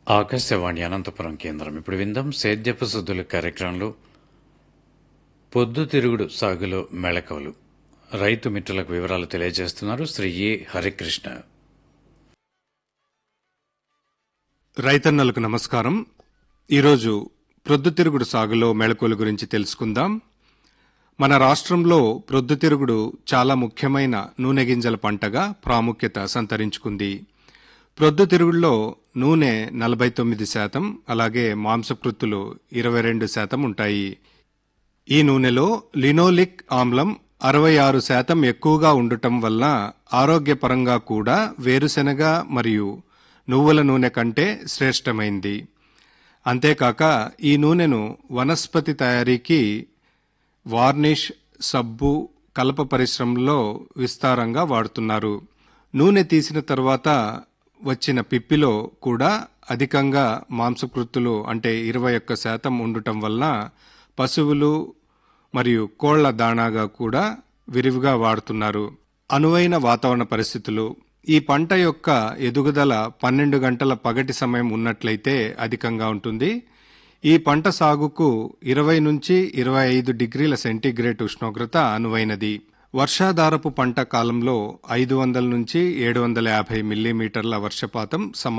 ఆకాశవాణి అనంతపురం కేంద్రం ఇప్పుడు విందాం సేద్యపు సుద్దుల కార్యక్రమంలో పొద్దుతిరుగుడు సాగులో మెళకువలు రైతు మిత్రులకు వివరాలు తెలియజేస్తున్నారు శ్రీ ఏ హరికృష్ణ రైతన్నలకు నమస్కారం ఈరోజు ప్రొద్దుతిరుగుడు సాగులో మెళకువల గురించి తెలుసుకుందాం మన రాష్ట్రంలో ప్రొద్దుతిరుగుడు చాలా ముఖ్యమైన నూనె గింజల పంటగా ప్రాముఖ్యత సంతరించుకుంది ప్రొద్దుతిరుగుడులో నూనె నలభై తొమ్మిది శాతం అలాగే మాంసకృత్తులు ఇరవై రెండు శాతం ఉంటాయి ఈ నూనెలో లినోలిక్ ఆమ్లం అరవై ఆరు శాతం ఎక్కువగా ఉండటం వల్ల ఆరోగ్యపరంగా కూడా వేరుశెనగ మరియు నువ్వుల నూనె కంటే శ్రేష్టమైంది అంతేకాక ఈ నూనెను వనస్పతి తయారీకి వార్నిష్ సబ్బు కలప పరిశ్రమలో విస్తారంగా వాడుతున్నారు నూనె తీసిన తర్వాత వచ్చిన పిప్పిలో కూడా అధికంగా మాంసకృత్తులు అంటే ఇరవై ఒక్క శాతం ఉండటం వలన పశువులు మరియు కోళ్ల దాణాగా కూడా విరివిగా వాడుతున్నారు అనువైన వాతావరణ పరిస్థితులు ఈ పంట యొక్క ఎదుగుదల పన్నెండు గంటల పగటి సమయం ఉన్నట్లయితే అధికంగా ఉంటుంది ఈ పంట సాగుకు ఇరవై నుంచి ఇరవై ఐదు డిగ్రీల సెంటీగ్రేడ్ ఉష్ణోగ్రత అనువైనది వర్షాధారపు పంట కాలంలో ఐదు వందల నుంచి ఏడు వందల యాభై మిల్లీమీటర్ల వర్షపాతం సమ